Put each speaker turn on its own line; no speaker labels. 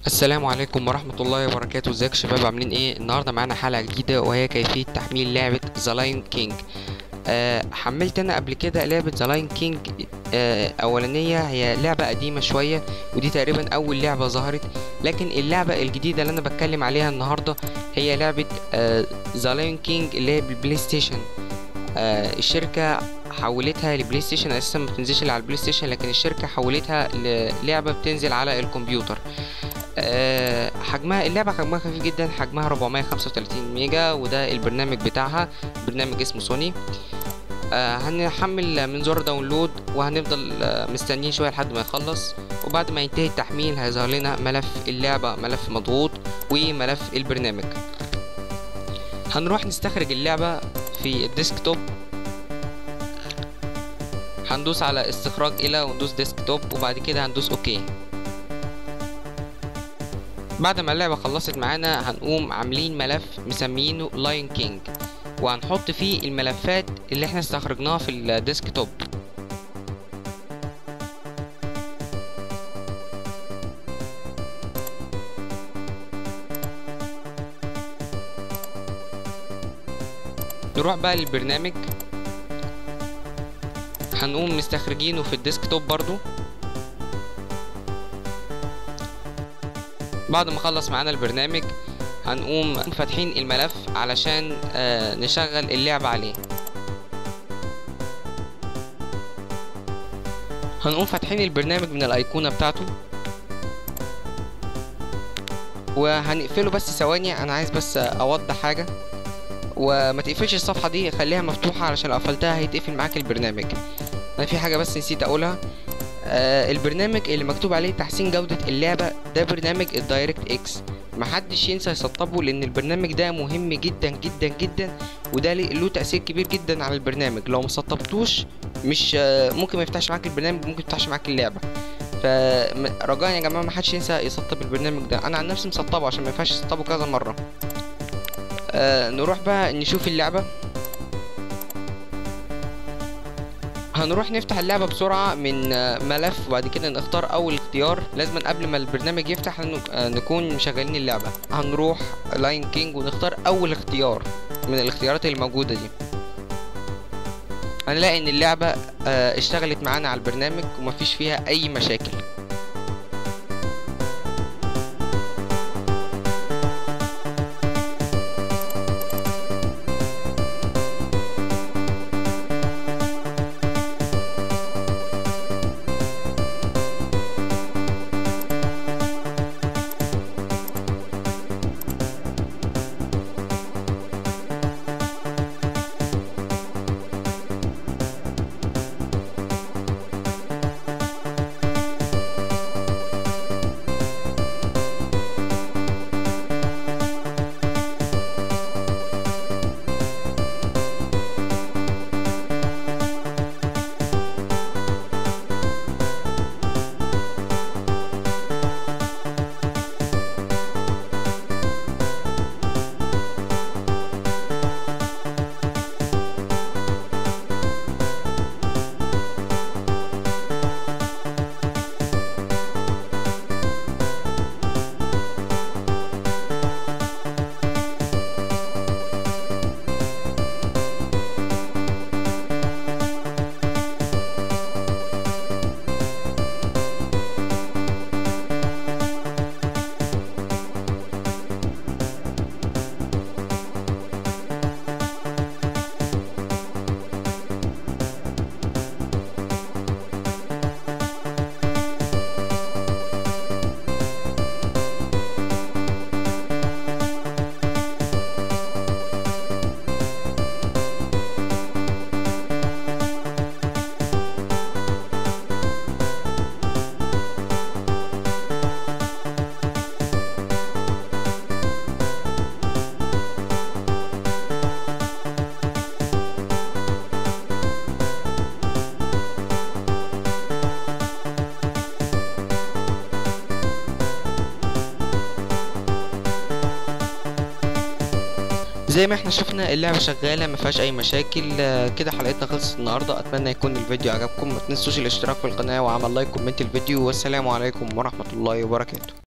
السلام عليكم ورحمة الله وبركاته ازيك يا شباب عاملين ايه النهاردة معانا حلقة جديدة وهي كيفية تحميل لعبة ذا لاين كينج أه حملت انا قبل كده لعبة ذا لاين كينج أه اولانية هي لعبة قديمة شوية ودي تقريبا اول لعبة ظهرت لكن اللعبة الجديدة اللي انا بتكلم عليها النهاردة هي لعبة ذا لاين كينج اللي هي بالبلاي ستيشن أه الشركة حولتها لبلاي ستيشن اساسا ما بتنزلش على البلاي ستيشن لكن الشركة حولتها للعبة بتنزل على الكمبيوتر أه حجمها اللعبة حجمها خفيف جدا حجمها 435 ميجا وده البرنامج بتاعها برنامج اسمه سوني أه هنحمل من زر داونلود وهنفضل أه مستنيين شوية لحد ما يخلص وبعد ما ينتهي التحميل هيظهر لنا ملف اللعبة ملف مضغوط وملف البرنامج هنروح نستخرج اللعبة في الديسكتوب هندوس على استخراج الى وندوس ديسكتوب وبعد كده هندوس اوكي بعد ما اللعبة خلصت معانا هنقوم عاملين ملف مسميينه لاين كينج وهنحط فيه الملفات اللي احنا استخرجناها في الديسكتوب نروح بقى للبرنامج هنقوم مستخرجينه في الديسكتوب برضو بعد ما خلص معانا البرنامج هنقوم فاتحين الملف علشان آه نشغل اللعبة عليه هنقوم فاتحين البرنامج من الايقونة بتاعته وهنقفله بس ثواني انا عايز بس اوضح حاجة وما تقفلش الصفحة دي خليها مفتوحة علشان لو قفلتها هيتقفل معاك البرنامج انا في حاجة بس نسيت اقولها آه البرنامج اللي مكتوب عليه تحسين جودة اللعبة ده برنامج الدايركت اكس محدش ينسى يسطبه لان البرنامج ده مهم جدا جدا جدا وده له تأثير كبير جدا على البرنامج لو مسطبتوش مش آه ممكن ما يفتحش معاك البرنامج ممكن يفتحش معاك اللعبة فرجاء يا جماعة محدش ينسى يسطب البرنامج ده انا عن نفسي مسطبه عشان ما ينفعش يسطبه كذا مرة آه نروح بقى نشوف اللعبة هنروح نفتح اللعبة بسرعة من ملف وبعد كده نختار أول اختيار لازم قبل ما البرنامج يفتح نكون مشغلين اللعبة هنروح لاين كينج ونختار أول اختيار من الاختيارات اللي موجودة دي هنلاقي إن اللعبة اشتغلت معانا على البرنامج ومفيش فيها أي مشاكل زي ما احنا شفنا اللعبة شغالة ما فيهاش اي مشاكل آه، كده حلقتنا خلصت النهاردة اتمنى يكون الفيديو عجبكم ما تنسوش الاشتراك في القناة وعمل لايك كومنت الفيديو والسلام عليكم ورحمة الله وبركاته